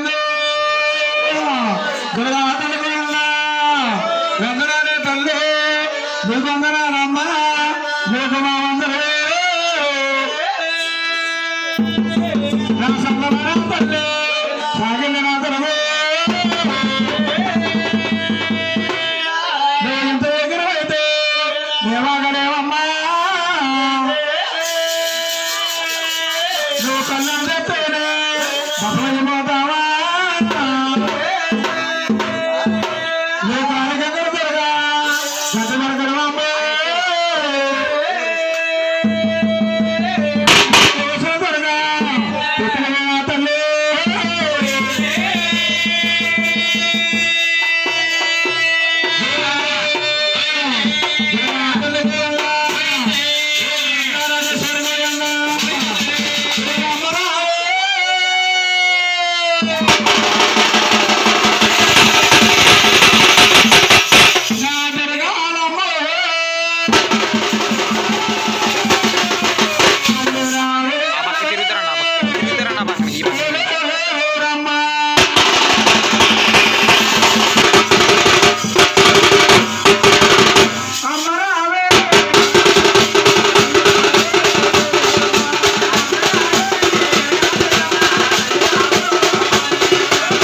గోవిందు దుర్గా తల్లి గోవింద వెంకటానే తల్లి నీకు వందనాలమ్మా నీకు మా వందలు నా సంబరం తల్లి సాగిన నాదరము నేను ఇంత దగ్గర అయితే దేవాగలేవమ్మా నువ్వు కళ్ళం చెప్తేనే సఫలమైపోతావా నువ్వు కాలికెక్కడు త్వరగా గంట మరకడవమ్మా త్వరగా పుట్టిన తల్లి ఆ పక్క తిరుగుతారండి ఆ పక్క తిరుగుతారండి ఆ పక్కన ఈ పక్క అమ్మరావే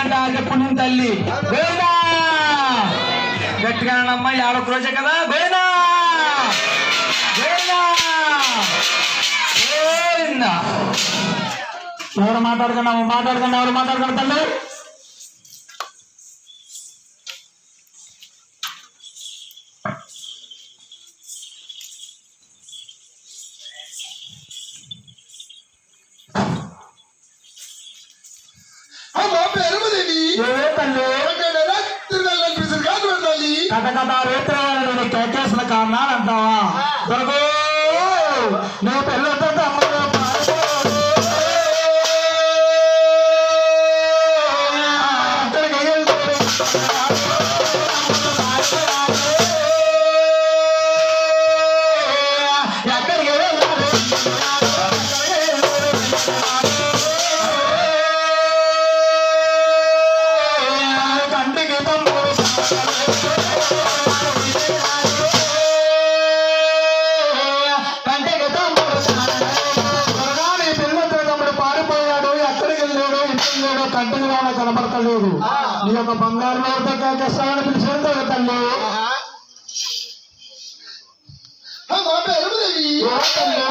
వచ్చిందంట పుణ్యం తల్లి గోవిందా గట్టిగా అమ్మ యాడొక్క రోజే కదా గోవిందా గోవిందా గోవిందా ఎవరు మాట్లాడుకున్నాము మాట్లాడుకున్నా ఎవరు మాట్లాడుకున్న తల్లి అమ్మ పెరుమదేవి ఏ తల్లి తిరగాలనిపిస్తుంది కాదు వెళ్ళాలి కథ కథ రేత్రవాళ్ళని కేకేసిన కారణాలు అంటావా దొరకో నువ్వు పెళ్ళతో తమ్ముడు అక్కడికి ఎక్కడికి కంటికి తమ్ముడు కంటికి తమ్ముడు త్వరగానే పిల్లలతో తమ్ముడు పారిపోయాడు ఎక్కడికి వెళ్ళాడు ఇంటికి వెళ్ళాడు కంటికి వాడ కనపడతలేదు నీ యొక్క బంగారు నోటితో కేకేస్తామని పిలిచిన తల్లి అమ్మ పెరుమదేవి ఏ తల్లి?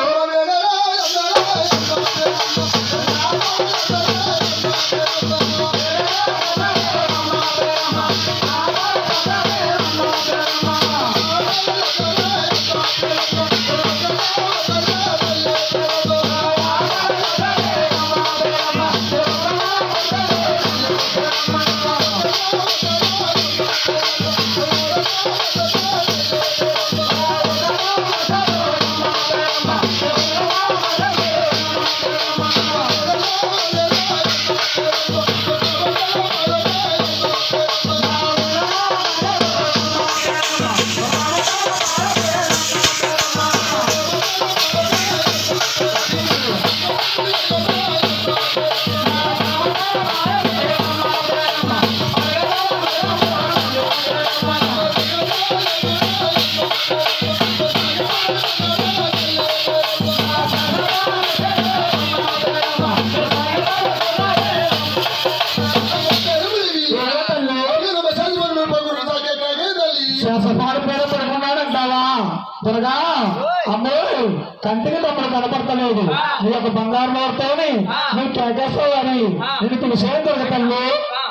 శ్వాసపాడు పేరు పడుకున్నాడంటావా త్వరగా అమ్మే కంటికి తమ్ముడు కనపడతలేదు నీ యొక్క బంగారు నోరుతోని నువ్వు కేకేస్తావని నేను విషయం దొరకతల్లు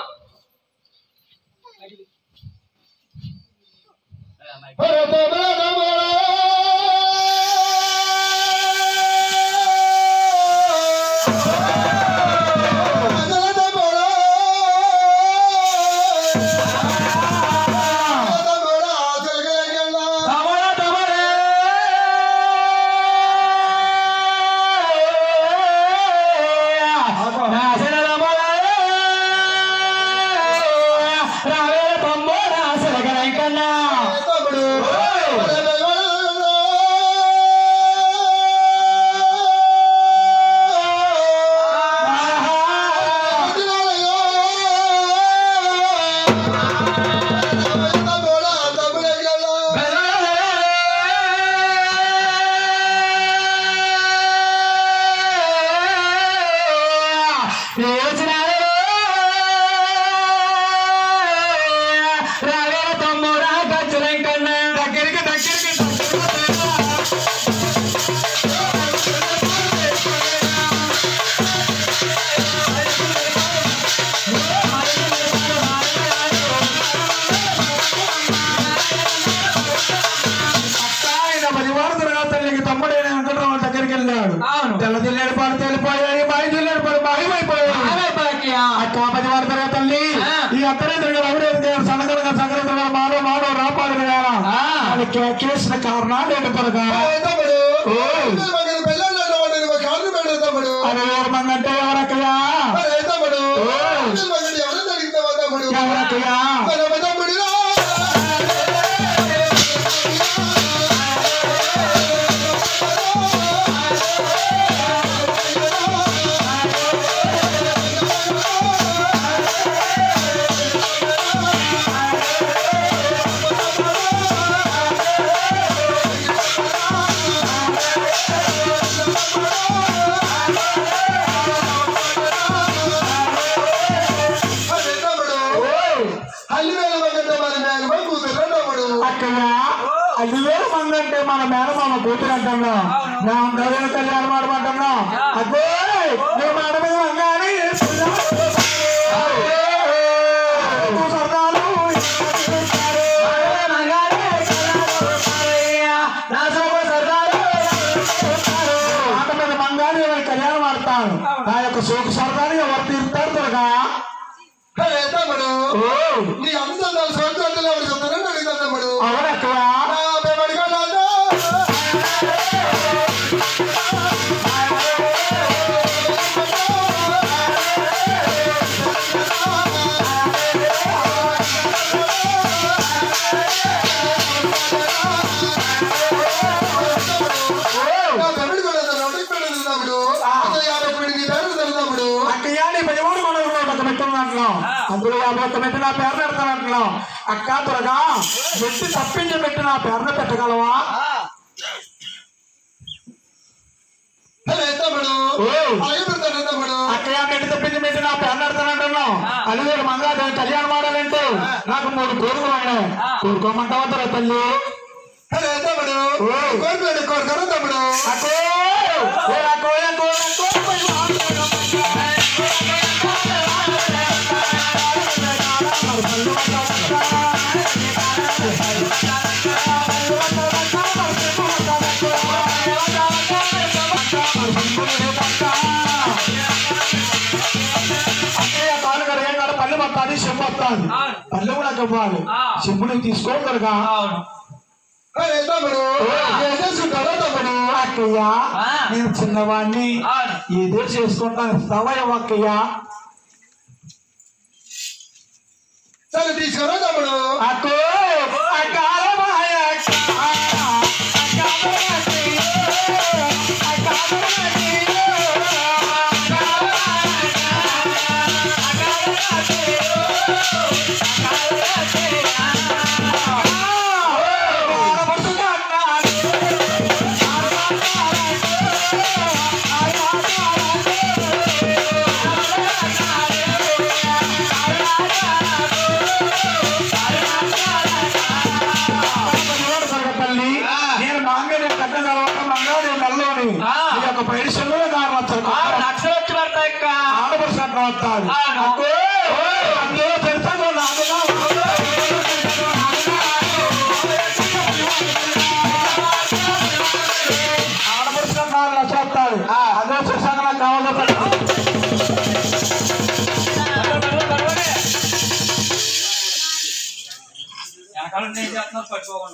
తమర తమరే నాశన తమరే రావే తమ్ముడు నాశన కన్నా రావే తమ్ముడా గచ్చులై కన్నా దగ్గరికి దగ్గరికి ఆయన పరివారం తిరగా తల్లికి తమ్ముడైన వెంకటరావు దగ్గరికి వెళ్ళాడు అవును. తెల్ల జిల్లాడు పాడు తేలిపోయాయి బాయి జిల్లాడు పాడు మాయమైపోయాయి అక్క పదివారు తిరగా తల్లి ఆ. ఈ అత్తనే తిరగదు అవిడే సనగనగా సగర తిరగ మానవ మానవ రాపాడు కదా ఆ. అని కేసిన కారణాలు ఏంటి త్వరగా తమ్ముడు అది ఎవరు మంది అంటే ఎవరక్కయ్యా తమ్ముడు ఓ. ఎవరు అడిగితే తమ్ముడు ఎవరక్కయ్యా తమ్ముడు అల్లివేలు మంది అంటే మన మేనమామ కూతురు అంటున్నాం నా అందరూ కళ్యాణం ఆడమంటున్నాం అదే నీ మాట మీద వంగాని సరదాలు మాట మీద మంగాని ఎవరి కళ్యాణం ఆడతాను నా యొక్క సోక సరదాని ఎవరు తీరుతారు త్వరగా అరే తమ్ముడు ఓ నీ అందరూ నా సోదరులు ఎవరు చెప్తారని అడిగితే తమ్ముడు అవునక్కయ్యా నా బెమడిగా నాదా నా బెమడి కూడా నోటికి పెట్టదు తమ్ముడు అదే యాభై పెడి నీ పేరు తమ్ముడు అక్కయ్య నీ పదిమూడు మనవులు ఒక పెట్టుకున్నట్లు అందులో యాభై ఒక్క మెట్టి నా పేరు పెడతానంటున్నాం అక్క త్వరగా మెట్టి తప్పించి పెట్టి నా పేరును పెట్టగలవా అరే తమ్ముడు ఓ. అలాగే పెడతాను తమ్ముడు అక్కయ్య మెట్టి తప్పించి పెట్టి నా పేరు పెడతానంటున్నాం అల్లుడు మంగా కళ్యాణం ఆడాలంటే నాకు మూడు కోరికలు ఉన్నాయి కోరుకోమంటావా త్వర తల్లి అరే తమ్ముడు ఓ. కోరుకోండి కోరుకోరు తమ్ముడు అక్కో ఏ అక్కో, ఏ అక్కో, ఏ అక్కో, పోయి అక్కయ్య కాలు కడిగాడు పల్లె మొత్తాన్ని చెంపు వస్తాను పల్లె కూడా ఇవ్వాలి చెంపుని తీసుకోగలగా అరే తమ్ముడు ఏం చేసుకుంటాడో తమ్ముడు అక్కయ్య నేను చిన్నవాడిని ఏదో చేసుకుంటాను ఇస్తావా అక్కయ్య సరే తీసుకురా తమ్ముడు అక్కో అక్కాల మాయ అక్క. అక్కాల మాయ. అక్కాల మాయ. తల్లి నేను మాంగళ్యం కట్టిన తర్వాత మంగళవారం నెలలోని ఈ యొక్క పైడిషన్లో నాకు వచ్చాను లక్షలు వచ్చి పడతాయి అక్క ఆడపడుచు కట్నం వస్తాను అక్కో అందులో పెడతాను నాకుగా ఆడపడుచు కట్నాలు లక్ష వస్తాడు అదే చూసాక నాకు కావాలో వెనకాల నేను చేస్తున్నారు పట్టుకోకుండా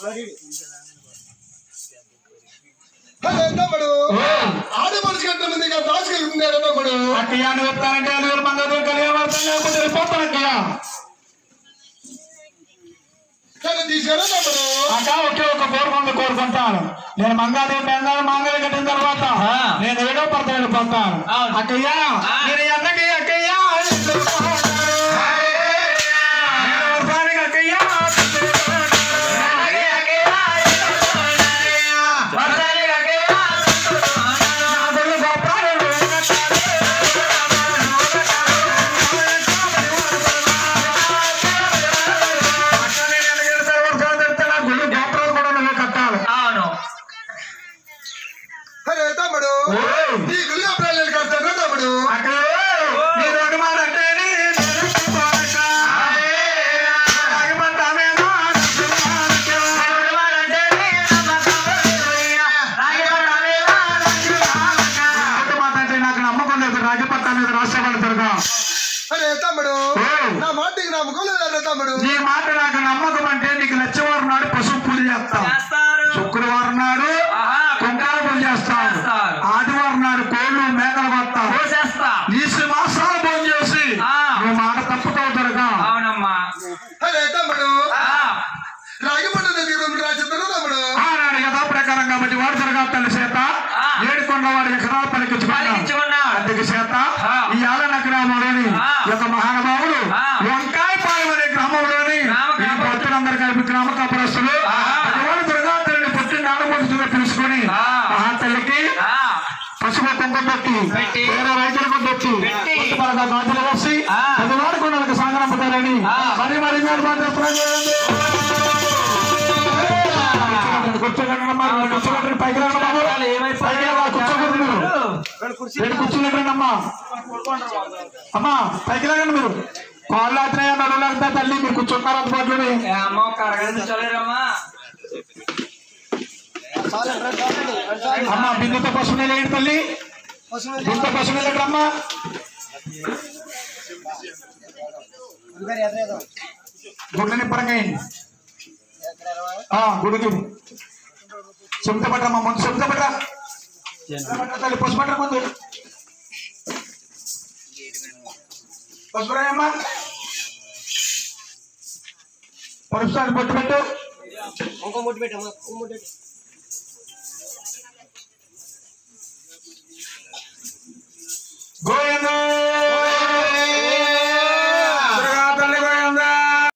అరే తమ్ముడు ఆడి మనిషి కంటే ముందు ఇంకా దాచుకెళ్తున్నాడు తమ్ముడు అక్కయ్యాన్ని వస్తానంటే అలుగురు మంగళం కళ్యాణం లేకపోతే వెళ్ళిపోతాను అక్కయ్య సరే తీసుకురా తమ్ముడు అక్క ఒకే ఒక కోరుకుంటూ కోరుకుంటాను నేను మంగాదేవి బెంగాళ మంగళ కట్టిన తర్వాత నేను ఏడో పడత వెళ్ళిపోతాను అవును. అక్కయ్య నేను ఎన్నకి అక్కయ్య నేను వర్షానికి అక్కయ్య నా తల్లి గోపాలు అక్క నేను ఎన్నగెళ్తే వర్షాలు తెస్తే నా గుళ్ళు గోపురాలు కూడా నువ్వు కట్టాలి అవును అరే తమ్ముడు ఓయ్. నీ గుళ్ళు అభిప్రాయాలు కడతాడు తమ్ముడు అక్కడ నీ రోడ్డు మాట అంటే నాకు నమ్మకం లేదు రాజపట్నం మీద రాష్ట్రపడతారుగా అరే తమ్ముడు ఓయ్. నా మాటకి నమ్మకం లేదా తమ్ముడు నీ మాట నాకు నమ్మకం అంటే నీకు లచ్చవారం నాడు పశువు పూజ చేస్తాం చేస్తారు శుక్రవారం నాడు ఆహా. కుంకాల పూజ చేస్తాం చేస్తారు. ఆదివారం నాడు కోళ్ళు మేకలు పడతాం పోసేస్తా నీసు మాసాలు భోజనం చేసి ఆ. నువ్వు మాట తప్పుతావుతారుగా అవునమ్మా అరే తమ్ముడు ఆ, రాగిపట్టు దగ్గర రాజేంద్ర తమ్ముడు ఆనాడు యథా ప్రకారం కాబట్టి వాడు జరగా తల్లి చేత ఆ. ఏడుకొండ వాడి ఎకరాలు పలికించుకున్నాడు పలికించుకున్నాడు. అందుకు చేత ఆ. ఈ ఆలన గ్రామంలోని ఆ. ఒక మహానుభావుడు ఆ. వంకాయపాలెం అనే గ్రామంలోని గ్రామ ఈ కాపరి. భక్తులందరూ కలిపి గ్రామ కాపురస్తులు ఆ. వాడు దుర్గా తల్లిని పుట్టిన నాడమూర్తిగా పిలుచుకొని ఆ. మహాతల్లికి ఆ, పసుపు కుంకుమ పెట్టి పెట్టి. వేరే రైతులకు పెట్టి పెట్టి. పుట్టుపరగా గాజులు వేసి ఆ. అది వాడుకున్నలకు సాగనంపుతారని ఆ. మరి మరి మీరు మాత్రం చేయండి కూర్చోగలరమ్మా రెండు కూర్చోగలరు పైకి రండి బాబు పైకి రా, కూర్చోగలరు మీరు రెండు కూర్చోలేరండి అమ్మా అమ్మా పైకి రాగండి మీరు కాళ్ళు ఆత్రయ్య నడువులు ఆగుతా తల్లి మీరు కూర్చున్నారు అందుబాటులోనే అమ్మ ఒక అరగంట కూర్చోలేరమ్మా అమ్మా బిందుతో పశువులు వేయండి తల్లి బిందుతో పశువులు వేయండి అమ్మా గుడ్ల నిప్పరంగా వేయండి ఆ, గుడికి చెమట పట్టమ్మా ముందు చెమట పట్టరా చెమట పట్టరా తల్లి పసుపు పట్టరా ముందు పసుపు రాయమ్మా పరుస్తాను బొట్టు పెట్టు గోవిందో